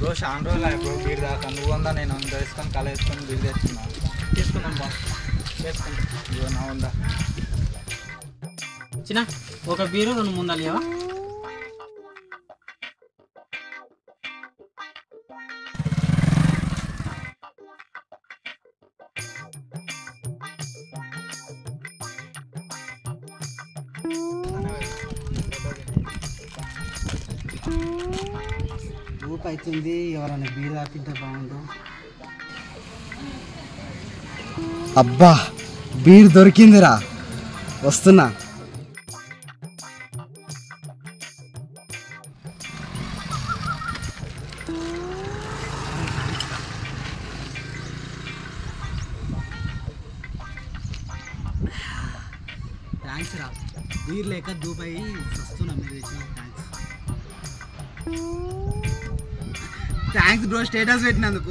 Bro చాలా రోజులు అయ్యి బ్రో బీర్ దాకా నువ్వు ఉందా నేను ఉందా వేసుకొని కళ వేసుకొని బీర్ తెచ్చుకున్నా తీసుకుందాం బా వేసుకుని ఇదిగో నా ఉందా చిన్న ఒక బీరు రెండు ముందలు ఇవ్వవా? ఊపు అవుతుంది ఎవరైనా బీర్ తాపింటే బాగుండు అబ్బా బీర్ దొరికిందిరా వస్తున్నా థ్యాంక్స్ రా బీర్ లేక దూపై వస్తున్నా మీరు ఇచ్చిన థ్యాంక్స్ థ్యాంక్స్ బ్రో స్టేటస్ పెట్టినందుకు